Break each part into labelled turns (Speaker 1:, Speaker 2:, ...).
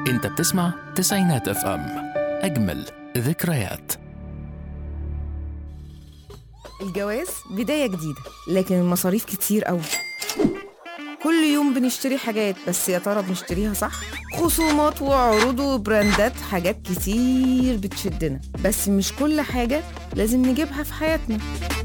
Speaker 1: انت بتسمع تسعينات اف ام اجمل ذكريات
Speaker 2: الجواز بداية جديدة لكن المصاريف كتير قوي كل يوم بنشتري حاجات بس يا ترى بنشتريها صح؟ خصومات وعروض وبراندات حاجات كتير بتشدنا بس مش كل حاجة لازم نجيبها في حياتنا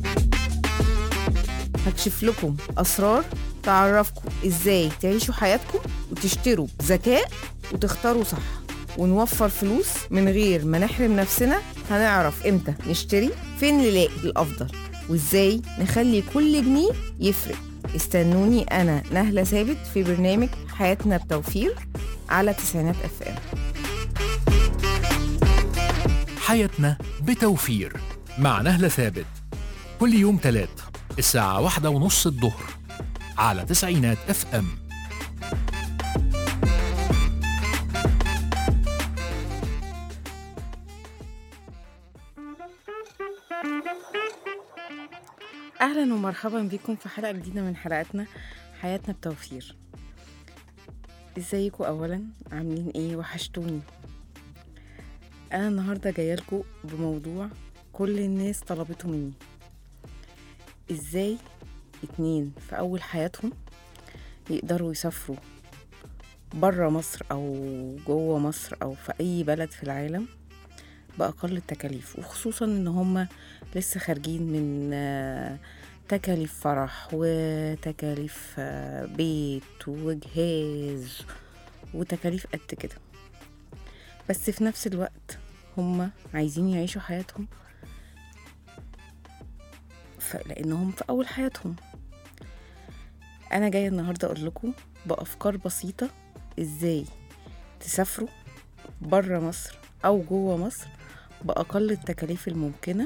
Speaker 2: هكشف لكم أسرار تعرفكم إزاي تعيشوا حياتكم وتشتروا بذكاء وتختاروا صح ونوفر فلوس من غير ما نحرم نفسنا هنعرف امتى نشتري فين نلاقي الافضل وازاي نخلي كل جنيه يفرق استنوني انا نهله ثابت في برنامج حياتنا بتوفير على تسعينات اف ام
Speaker 1: حياتنا بتوفير مع نهلة ثابت كل يوم تلات الساعة واحدة ونص الظهر على تسعينات اف ام
Speaker 2: اهلا ومرحبا بكم في حلقه جديده من حلقاتنا حياتنا بتوفير ازيكم اولا عاملين ايه وحشتوني انا النهارده جايه لكم بموضوع كل الناس طلبته مني ازاي اتنين في اول حياتهم يقدروا يسافروا برا مصر او جوه مصر او في اي بلد في العالم باقل التكاليف وخصوصا ان هما لسه خارجين من آه، تكاليف فرح وتكاليف آه، بيت وجهاز وتكاليف قد كده بس في نفس الوقت هما عايزين يعيشوا حياتهم ف... لانهم في اول حياتهم انا جايه النهارده اقول لكم بافكار بسيطه ازاي تسافروا بره مصر او جوه مصر باقل التكاليف الممكنه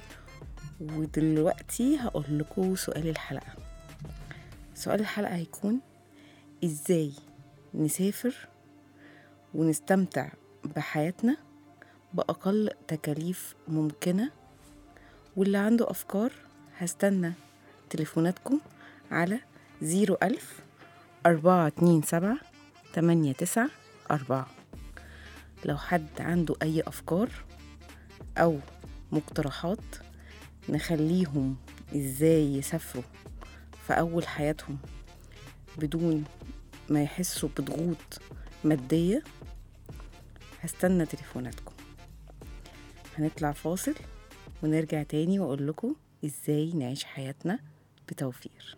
Speaker 2: ودلوقتي هقول لكم سؤال الحلقه سؤال الحلقه هيكون ازاي نسافر ونستمتع بحياتنا باقل تكاليف ممكنه واللي عنده افكار هستنى تليفوناتكم على زيرو ألف أربعة اتنين سبعة تمانية تسعة أربعة لو حد عنده أي أفكار أو مقترحات نخليهم إزاي يسافروا في أول حياتهم بدون ما يحسوا بضغوط مادية هستنى تليفوناتكم هنطلع فاصل ونرجع تاني وأقول لكم إزاي نعيش حياتنا بتوفير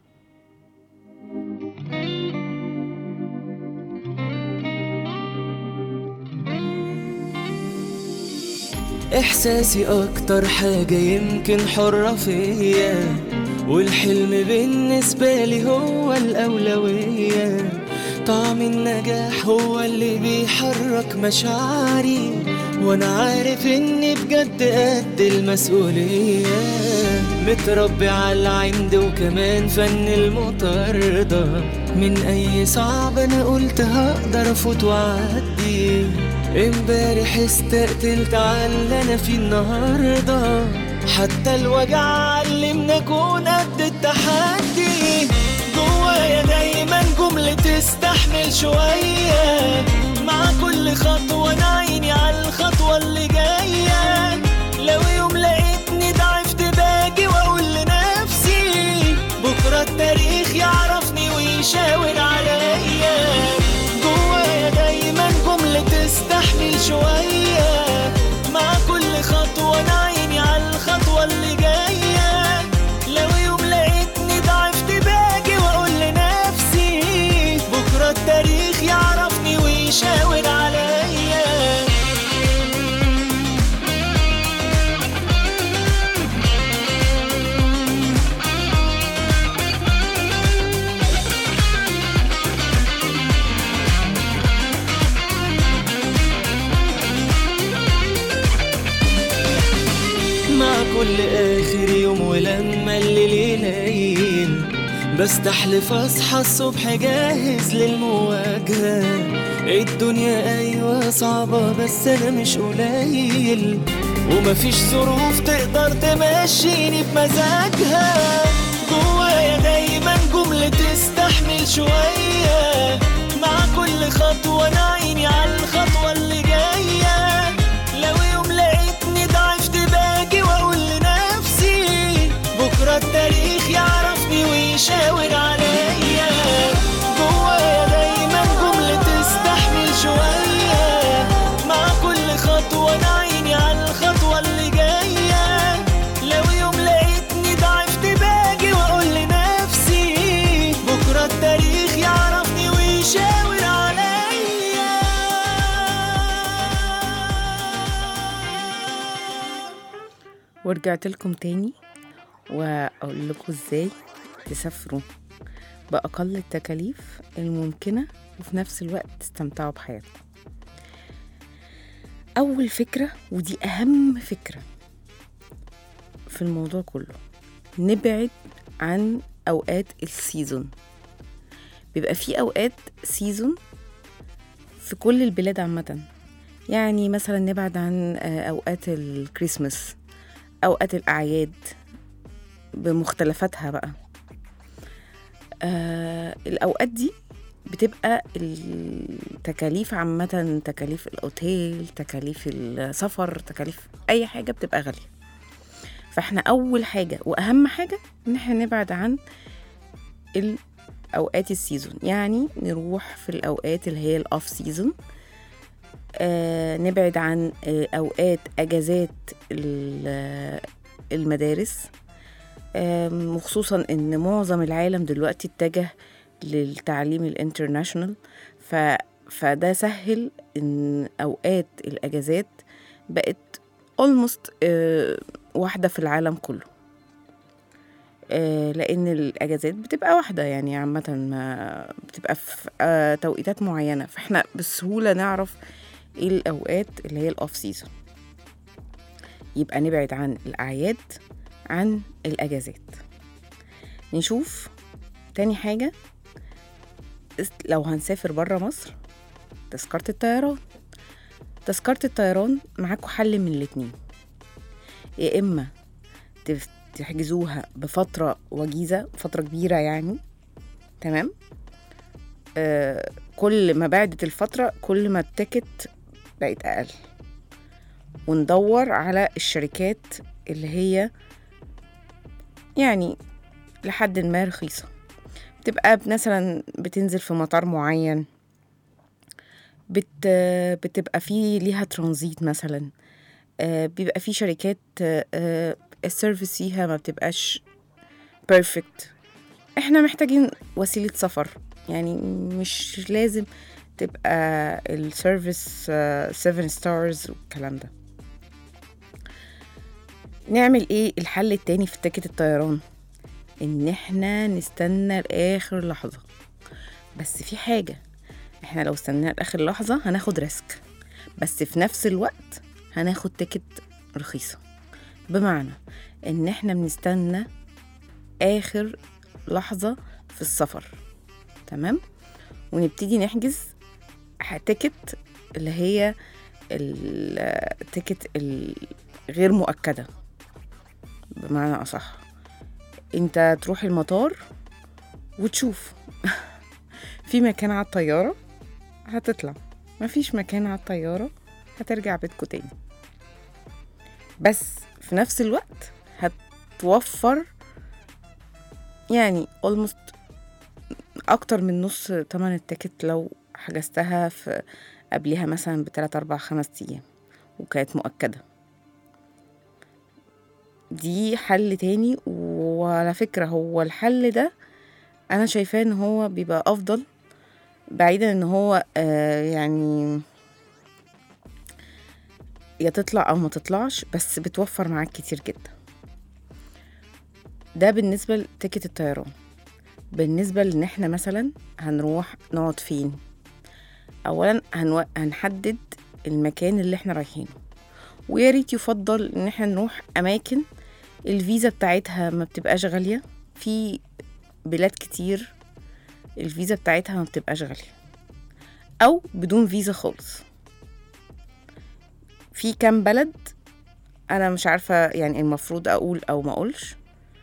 Speaker 3: إحساسي أكتر حاجة يمكن حرة فيا والحلم بالنسبة لي هو الأولوية طعم النجاح هو اللي بيحرك مشاعري وأنا عارف إني بجد قد المسؤولية متربي على العند وكمان فن المطاردة من أي صعب أنا قلت هقدر أفوت وأعدي امبارح استقتلت على اللي انا فيه النهارده حتى الوجع علمنا اكون قد التحدي جوايا دايما جملة تستحمل شوية مع كل خطوة انا عيني على الخطوة اللي جاية لو يوم لقيتني ضعفت باجي واقول لنفسي بكرة التاريخ يعرفني ويشاور عليا جوايا دايما جملة تستحمل شوية مع كل خطوة أنا عيني على الخطوة اللي جاية لو يوم لقيتني ضعفت باجي وأقول لنفسي بكرة التاريخ يعرفني ويشاور عليا مع كل آخر يوم ولما الليل يليل بستحلف أصحى الصبح جاهز للمواجهة الدنيا أيوة صعبة بس أنا مش قليل ومفيش ظروف تقدر تمشيني بمزاجها جوايا دايما جملة تستحمل شوية مع كل خطوة أنا عيني على الخط
Speaker 2: ورجعت لكم تاني واقول لكم ازاي تسافروا باقل التكاليف الممكنه وفي نفس الوقت تستمتعوا بحياتكم اول فكره ودي اهم فكره في الموضوع كله نبعد عن اوقات السيزون بيبقى في اوقات سيزون في كل البلاد عامه يعني مثلا نبعد عن آه، اوقات الكريسماس اوقات الاعياد بمختلفاتها بقى آه الاوقات دي بتبقى التكاليف عامة تكاليف الأوتيل تكاليف السفر تكاليف أي حاجة بتبقى غالية فاحنا أول حاجة وأهم حاجة إن احنا نبعد عن الأوقات السيزون يعني نروح في الأوقات اللي هي الأوف سيزون آه نبعد عن آه أوقات أجازات ال- المدارس آم، وخصوصا ان معظم العالم دلوقتي اتجه للتعليم الانترناشونال ف فده سهل ان اوقات الاجازات بقت almost آه، واحده في العالم كله آه، لان الاجازات بتبقى واحده يعني عامه ما بتبقى في آه، توقيتات معينه فاحنا بسهوله نعرف ايه الاوقات اللي هي الاوف سيزون يبقى نبعد عن الاعياد عن الاجازات نشوف تاني حاجه است- لو هنسافر برا مصر تذكرة الطيران تذكرة الطيران معاكوا حل من الاتنين يا إما تف- تحجزوها بفترة وجيزة فترة كبيرة يعني تمام آه كل ما بعدت الفترة كل ما التيكت بقت أقل وندور على الشركات اللي هي يعني لحد ما رخيصة بتبقى مثلا بتنزل في مطار معين بت بتبقى فيه ليها ترانزيت مثلا آه، بيبقى في شركات آه، آه، السيرفيس فيها ما بتبقاش بيرفكت احنا محتاجين وسيلة سفر يعني مش لازم تبقى السيرفيس 7 ستارز والكلام ده نعمل ايه الحل التاني في تيكت الطيران ان احنا نستنى لاخر لحظه بس في حاجه احنا لو استنينا لاخر لحظه هناخد ريسك بس في نفس الوقت هناخد تيكت رخيصه بمعنى ان احنا بنستنى اخر لحظه في السفر تمام ونبتدي نحجز ح- تيكت اللي هي التيكت الغير مؤكده بمعنى اصح انت تروح المطار وتشوف في مكان على الطيارة هتطلع مفيش مكان على الطيارة هترجع بيتكو تاني بس في نفس الوقت هتوفر يعني almost أكتر من نص تمن التيكت لو حجزتها في قبلها مثلا بتلات أربع خمس أيام وكانت مؤكدة دي حل تاني وعلى فكرة هو الحل ده أنا شايفاه إن هو بيبقى أفضل بعيدا إن هو آه يعني يا تطلع أو ما تطلعش بس بتوفر معاك كتير جدا ده بالنسبة لتيكت الطيران بالنسبة لإن إحنا مثلا هنروح نقعد فين أولا هنو... هنحدد المكان اللي إحنا رايحينه ويا ريت يفضل إن إحنا نروح أماكن الفيزا بتاعتها ما بتبقاش غالية في بلاد كتير الفيزا بتاعتها ما بتبقاش غالية أو بدون فيزا خالص في كام بلد أنا مش عارفة يعني المفروض أقول أو ما أقولش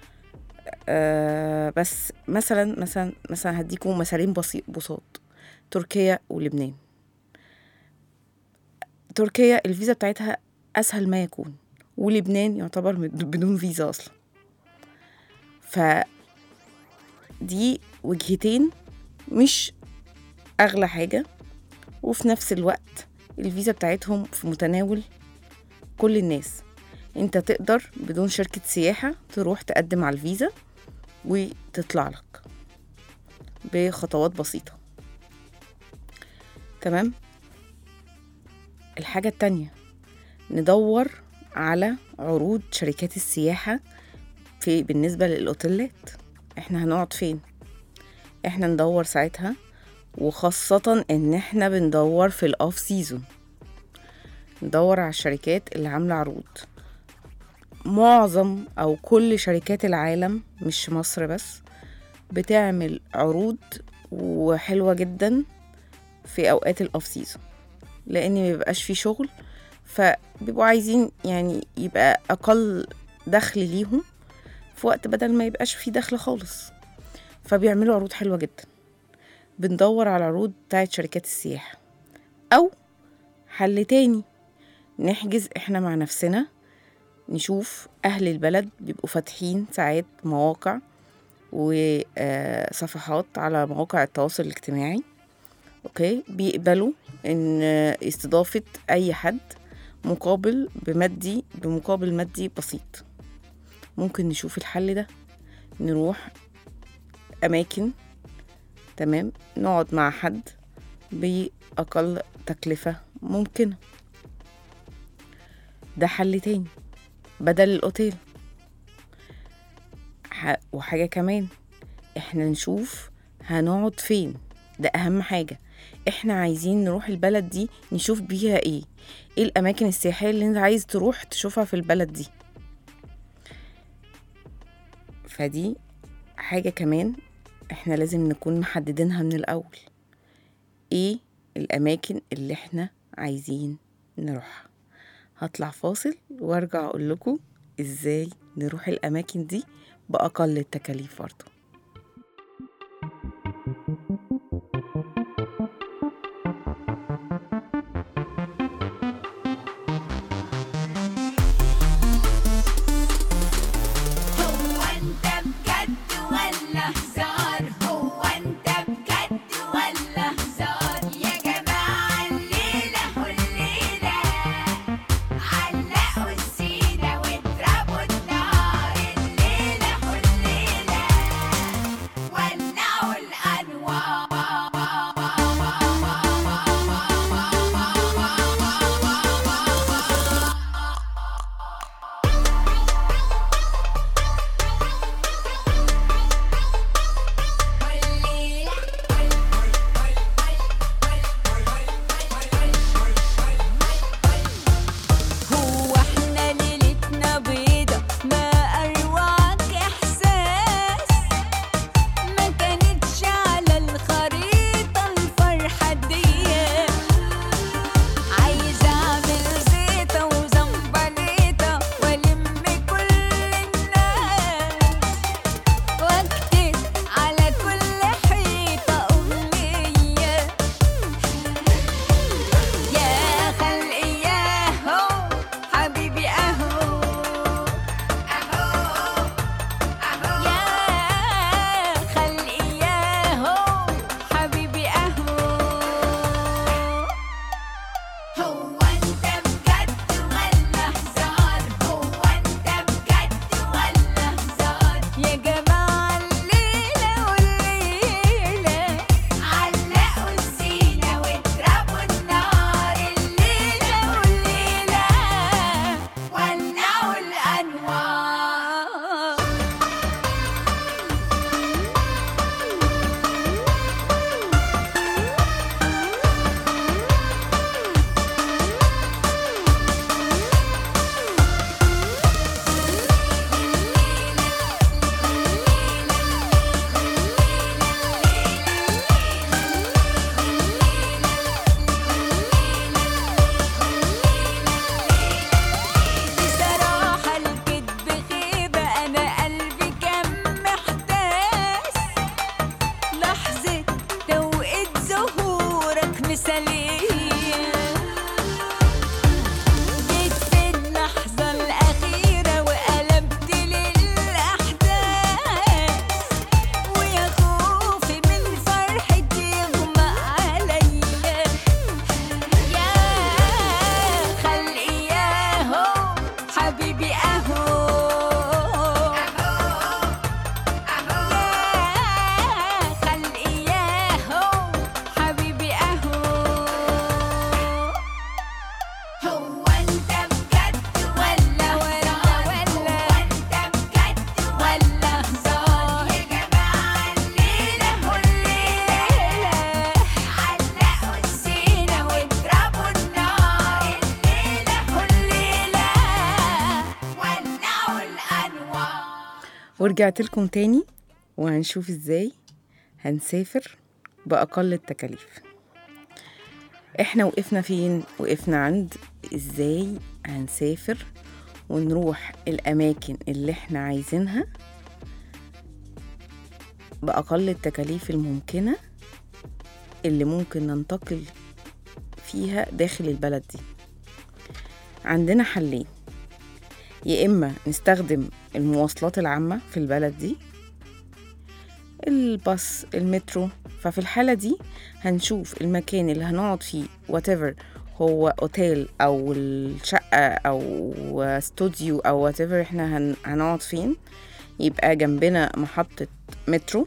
Speaker 2: أه بس مثلا مثلا مثلا هديكم مثالين بسيط بساط تركيا ولبنان تركيا الفيزا بتاعتها أسهل ما يكون ولبنان يعتبر مد- بدون فيزا أصلا ف دي وجهتين مش أغلى حاجة وفي نفس الوقت الفيزا بتاعتهم في متناول كل الناس انت تقدر بدون شركة سياحة تروح تقدم على الفيزا وتطلع لك بخطوات بسيطة تمام الحاجة التانية ندور على عروض شركات السياحة في بالنسبة للأوتيلات احنا هنقعد فين احنا ندور ساعتها وخاصة ان احنا بندور في الاوف سيزون ندور على الشركات اللي عاملة عروض معظم او كل شركات العالم مش مصر بس بتعمل عروض وحلوة جدا في اوقات الاوف سيزون لان مبيبقاش في شغل فبيبقوا عايزين يعني يبقى اقل دخل ليهم في وقت بدل ما يبقاش في دخل خالص فبيعملوا عروض حلوة جدا بندور على عروض بتاعت شركات السياحة أو حل تاني نحجز احنا مع نفسنا نشوف أهل البلد بيبقوا فاتحين ساعات مواقع وصفحات على مواقع التواصل الاجتماعي اوكي بيقبلوا ان استضافة اي حد مقابل بمادي بمقابل مادي بسيط ممكن نشوف الحل ده نروح أماكن تمام نقعد مع حد بأقل تكلفة ممكنة ده حل تاني بدل الأوتيل ح- وحاجة كمان احنا نشوف هنقعد فين ده أهم حاجة احنا عايزين نروح البلد دي نشوف بيها ايه ايه الأماكن السياحية اللي انت عايز تروح تشوفها في البلد دي فدي حاجة كمان احنا لازم نكون محددينها من الأول ايه الأماكن اللي احنا عايزين نروحها هطلع فاصل وارجع اقول لكم ازاي نروح الأماكن دي بأقل التكاليف برضه
Speaker 4: هو انت بجد ولا هزار هو انت بجد ولا هزار يا جماعة الليلة والليلة علقوا الزينة واضربوا النار الليلة والليلة ولعوا الأنوار
Speaker 2: ورجعت لكم تاني وهنشوف ازاي هنسافر بأقل التكاليف احنا وقفنا فين وقفنا عند ازاي هنسافر ونروح الأماكن اللي احنا عايزينها بأقل التكاليف الممكنة اللي ممكن ننتقل فيها داخل البلد دي عندنا حلين يا إما نستخدم المواصلات العامة في البلد دي الباص المترو ففي الحالة دي هنشوف المكان اللي هنقعد فيه whatever هو اوتيل او الشقة او استوديو او whatever احنا هن... هنقعد فين يبقى جنبنا محطة مترو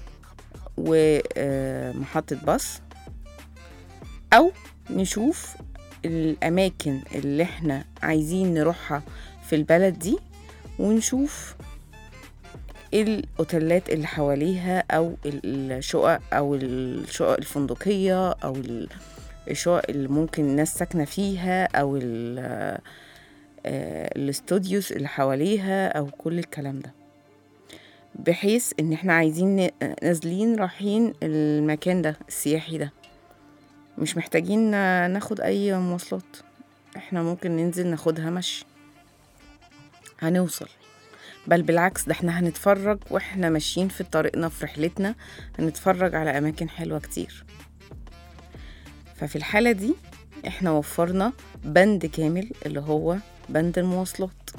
Speaker 2: ومحطة باص او نشوف الاماكن اللي احنا عايزين نروحها في البلد دي ونشوف إيه الاوتيلات اللي حواليها او الشقق او الشقق الفندقيه او ال- الشقق اللي ممكن الناس ساكنه فيها او ال- آه، الاستوديوز اللي حواليها او كل الكلام ده بحيث ان احنا عايزين ن- نازلين رايحين المكان ده السياحي ده مش محتاجين ناخد اي مواصلات احنا ممكن ننزل ناخدها مشي هنوصل بل بالعكس ده احنا هنتفرج واحنا ماشيين في طريقنا في رحلتنا هنتفرج على اماكن حلوة كتير ففي الحالة دي احنا وفرنا بند كامل اللي هو بند المواصلات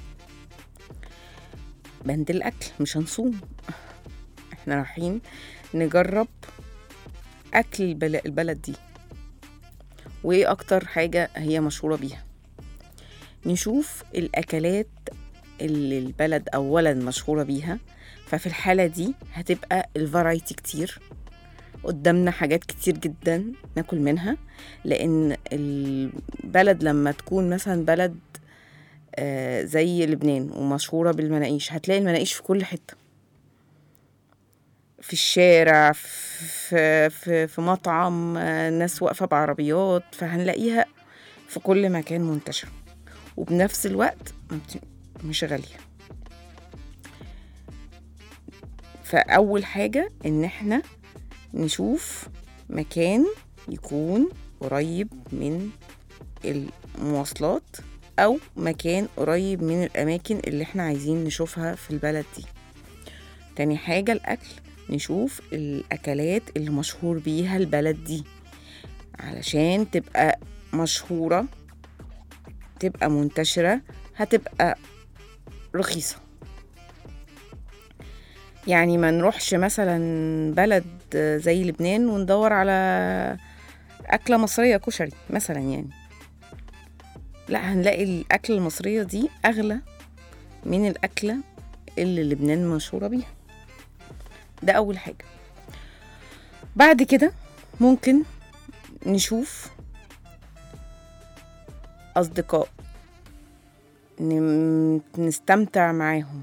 Speaker 2: بند الاكل مش هنصوم احنا رايحين نجرب اكل البل- البلد دي وايه اكتر حاجة هي مشهورة بيها نشوف الاكلات اللي البلد اولا مشهورة بيها ففي الحالة دي هتبقى الفرايتي كتير قدامنا حاجات كتير جدا ناكل منها لان البلد لما تكون مثلا بلد آه، زي لبنان ومشهورة بالمناقيش هتلاقي المناقيش في كل حتة في الشارع في, في, في مطعم آه، ناس واقفة بعربيات فهنلاقيها في كل مكان منتشرة وبنفس الوقت ما بت- مش غالية فأول حاجة إن إحنا نشوف مكان يكون قريب من المواصلات أو مكان قريب من الأماكن اللي إحنا عايزين نشوفها في البلد دي تاني حاجة الأكل نشوف الأكلات اللي مشهور بيها البلد دي علشان تبقى مشهورة تبقى منتشرة هتبقى رخيصة يعني ما نروحش مثلا بلد زي لبنان وندور على أكلة مصرية كشري مثلا يعني لا هنلاقي الأكلة المصرية دي أغلى من الأكلة اللي لبنان مشهورة بيها ده أول حاجة بعد كده ممكن نشوف أصدقاء نم- نستمتع معاهم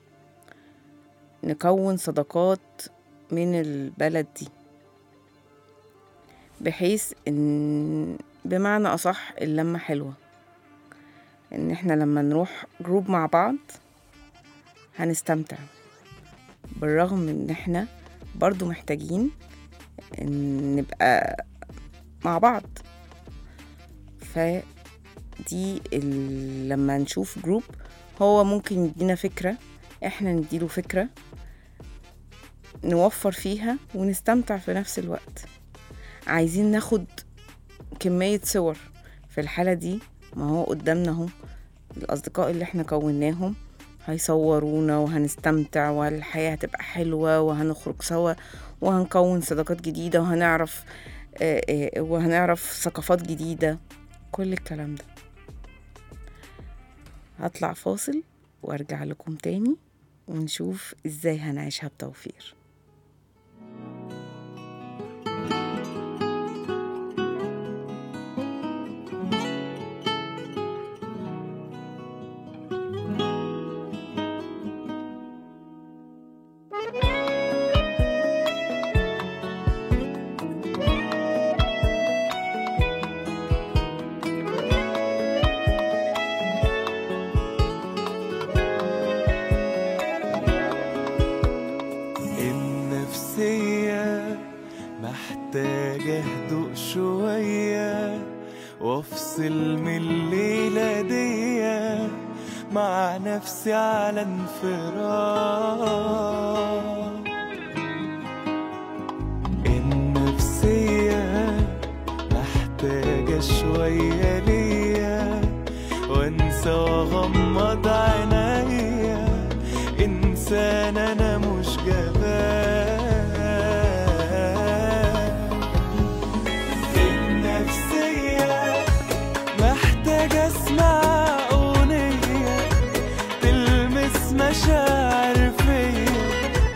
Speaker 2: نكون صداقات من البلد دي بحيث ان بمعنى اصح اللمة حلوة ان احنا لما نروح جروب مع بعض هنستمتع بالرغم ان احنا برضو محتاجين ان نبقى مع بعض فدي ال- لما نشوف جروب هو ممكن يدينا فكرة احنا نديله فكرة نوفر فيها ونستمتع في نفس الوقت عايزين ناخد كمية صور في الحالة دي ما هو قدامنا اهو الأصدقاء اللي احنا كوناهم هيصورونا وهنستمتع والحياة هتبقى حلوة وهنخرج سوا وهنكون صداقات جديدة وهنعرف آه، آه، وهنعرف ثقافات جديدة كل الكلام ده هطلع فاصل وارجع لكم تاني ونشوف ازاي هنعيشها بتوفير
Speaker 3: محتاج اهدوء شوية وافصل من الليلة دي مع نفسي على انفراد النفسية محتاجة شوية ليا وانسى واغمض عينيا انسان انا مش جبان النفسية محتاجة اسمع اغنية تلمس مشاعر فيا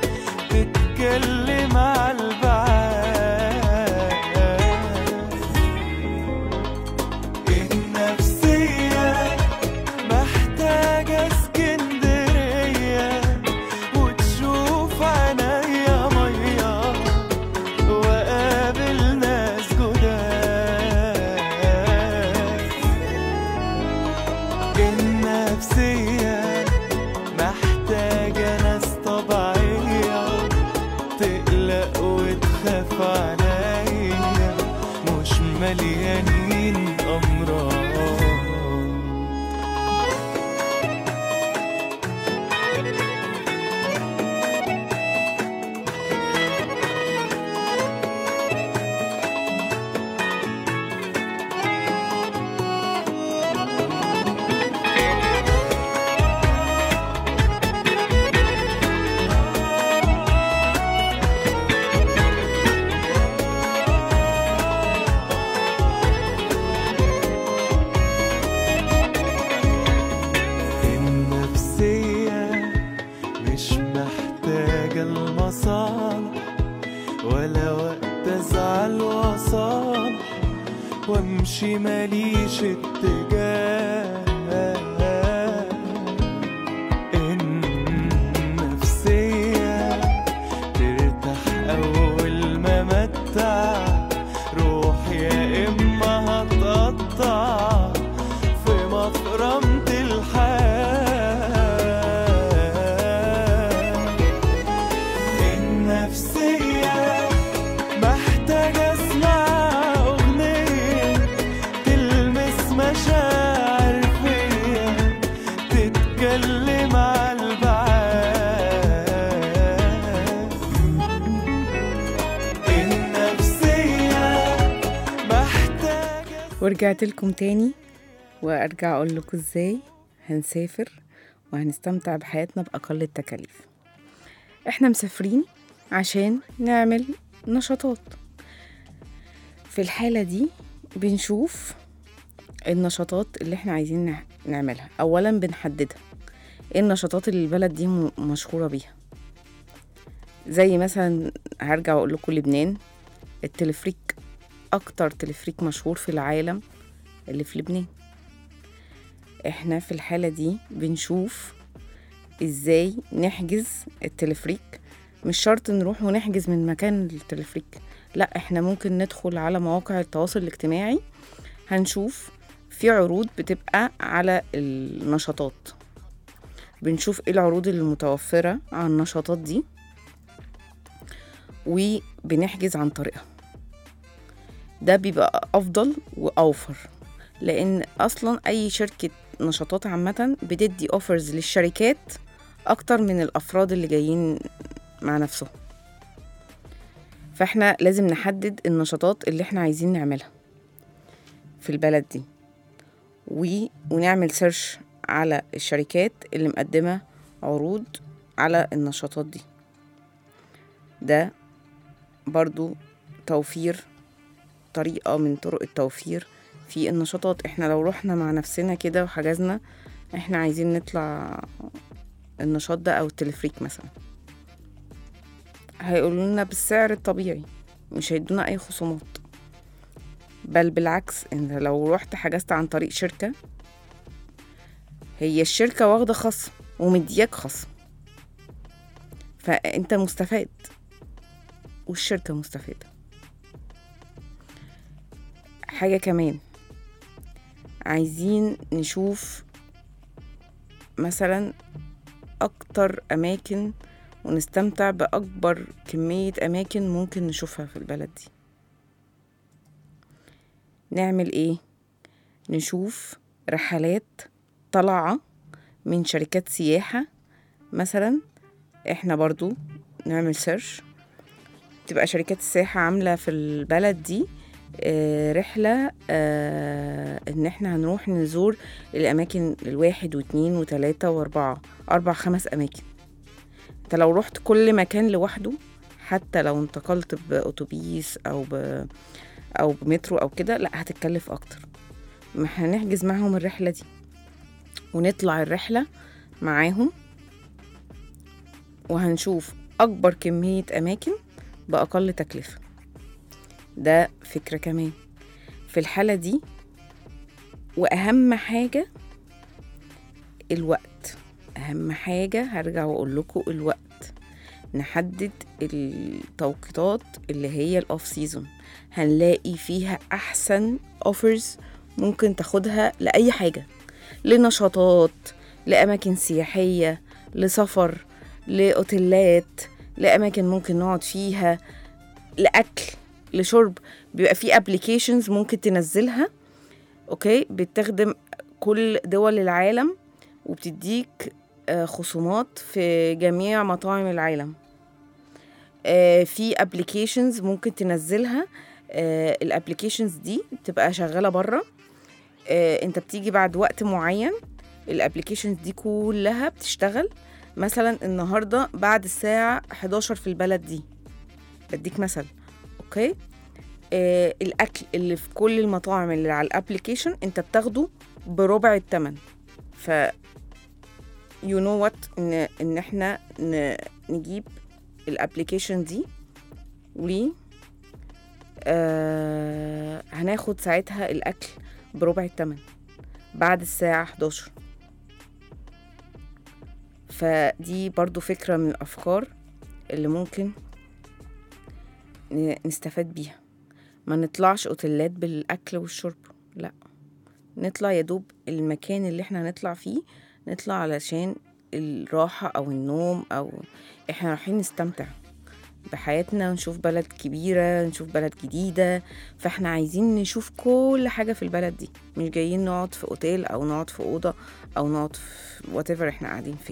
Speaker 3: تتكلم على البعاد النفسية محتاجة اسكندرية وتشوف عينيا مية وقابل ناس جداد النفسية محتاجة ناس طبيعية تقلق وتخاف عليا مش مليانين أمراض النفسية مش محتاجة المصالح ولا وقت أزعل وأصالح وأمشي ماليش اتجاه النفسية ترتاح أول ما متع روح يا إما هتقطع في مفرمة الحياة النفسية محتاجة اسمع أغنية تلمس مشاعر فيا تتكلم على البعاد النفسية محتاجة
Speaker 2: ورجعت لكم تاني وارجع اقول لكم ازاي هنسافر وهنستمتع بحياتنا باقل التكاليف احنا مسافرين عشان نعمل نشاطات في الحالة دي بنشوف النشاطات اللي احنا عايزين نع- نعملها اولا بنحددها ايه النشاطات اللي البلد دي م- مشهورة بيها زي مثلا هرجع اقول لكم لبنان التلفريك اكتر تلفريك مشهور في العالم اللي في لبنان احنا في الحالة دي بنشوف ازاي نحجز التلفريك مش شرط نروح ونحجز من مكان التلفريك لا احنا ممكن ندخل على مواقع التواصل الاجتماعي هنشوف في عروض بتبقى على النشاطات بنشوف ايه العروض المتوفرة على النشاطات دي وبنحجز عن طريقها ده بيبقى افضل واوفر لان اصلا اي شركه نشاطات عامه بتدي اوفرز للشركات اكتر من الافراد اللي جايين مع نفسهم فاحنا لازم نحدد النشاطات اللي احنا عايزين نعملها في البلد دي و... ونعمل سيرش على الشركات اللي مقدمة عروض على النشاطات دي ده برضو توفير طريقة من طرق التوفير في النشاطات احنا لو رحنا مع نفسنا كده وحجزنا احنا عايزين نطلع النشاط ده او التلفريك مثلا هيقولوا لنا بالسعر الطبيعي مش هيدونا اي خصومات بل بالعكس انت لو رحت حجزت عن طريق شركة هي الشركة واخدة خصم ومدياك خصم فانت مستفاد والشركة مستفادة حاجة كمان عايزين نشوف مثلا أكتر أماكن ونستمتع بأكبر كمية أماكن ممكن نشوفها في البلد دي نعمل ايه نشوف رحلات طالعة من شركات سياحة مثلا احنا برضو نعمل سيرش تبقى شركات السياحة عاملة في البلد دي آه، رحلة آه، إن إحنا هنروح نزور الأماكن الواحد واتنين وتلاتة وأربعة أربع خمس أماكن أنت لو رحت كل مكان لوحده حتى لو انتقلت بأتوبيس أو ب أو بمترو أو كده لأ هتتكلف أكتر ما احنا هنحجز معاهم الرحلة دي ونطلع الرحلة معاهم وهنشوف أكبر كمية أماكن بأقل تكلفة ده فكرة كمان في الحالة دي وأهم حاجة الوقت أهم حاجة هرجع وأقول لكم الوقت نحدد التوقيتات اللي هي الأوف سيزون هنلاقي فيها أحسن أوفرز ممكن تاخدها لأي حاجة لنشاطات لأماكن سياحية لسفر لأوتيلات لأماكن ممكن نقعد فيها لأكل لشرب بيبقى في ابلكيشنز ممكن تنزلها اوكي بتخدم كل دول العالم وبتديك آه، خصومات في جميع مطاعم العالم آه، في ابلكيشنز ممكن تنزلها الابلكيشنز دي بتبقى شغاله بره انت بتيجي بعد وقت معين الابلكيشنز دي كلها بتشتغل مثلا النهارده بعد الساعه 11 في البلد دي بديك مثل اوكي آه الاكل اللي في كل المطاعم اللي على الابلكيشن انت بتاخده بربع الثمن ف يو نو وات ان ان احنا ن... نجيب الابلكيشن دي و آه هناخد ساعتها الاكل بربع الثمن بعد الساعة 11 فدي برضو فكرة من الأفكار اللي ممكن ن- نستفاد بيها ما نطلعش اوتيلات بالاكل والشرب لا نطلع يا دوب المكان اللي احنا هنطلع فيه نطلع علشان الراحة او النوم او احنا رايحين نستمتع بحياتنا ونشوف بلد كبيرة نشوف بلد جديدة فاحنا عايزين نشوف كل حاجة في البلد دي مش جايين نقعد في اوتيل او نقعد في اوضة او نقعد في whatever احنا قاعدين فيه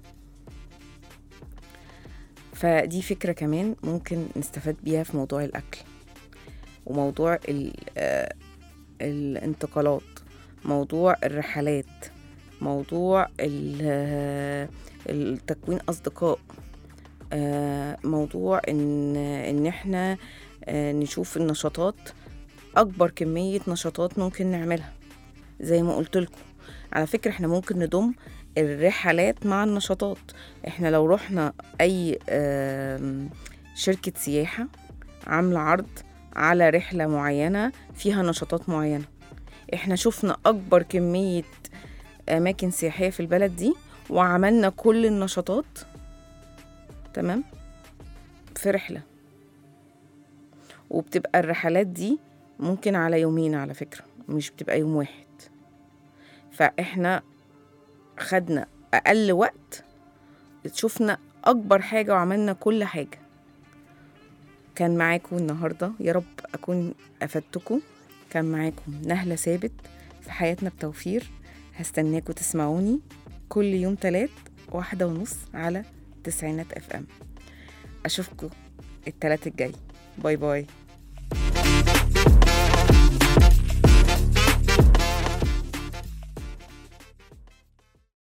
Speaker 2: فدي فكرة كمان ممكن نستفاد بيها في موضوع الأكل وموضوع ال- آه، الانتقالات موضوع الرحلات موضوع ال- آه، التكوين أصدقاء آه، موضوع إن إن إحنا آه، نشوف النشاطات أكبر كمية نشاطات ممكن نعملها زي ما قلت لكم على فكرة إحنا ممكن نضم الرحلات مع النشاطات إحنا لو رحنا أي آم، شركة سياحة عاملة عرض على رحلة معينة فيها نشاطات معينة احنا شفنا أكبر كمية أماكن سياحية في البلد دي وعملنا كل النشاطات تمام في رحلة وبتبقى الرحلات دي ممكن على يومين على فكرة مش بتبقى يوم واحد فاحنا خدنا أقل وقت شفنا أكبر حاجة وعملنا كل حاجة كان معاكم النهاردة يا رب أكون أفدتكم كان معاكم نهلة ثابت في حياتنا بتوفير هستناكم تسمعوني كل يوم تلات واحدة ونص على تسعينات اف ام أشوفكم التلات الجاي باي باي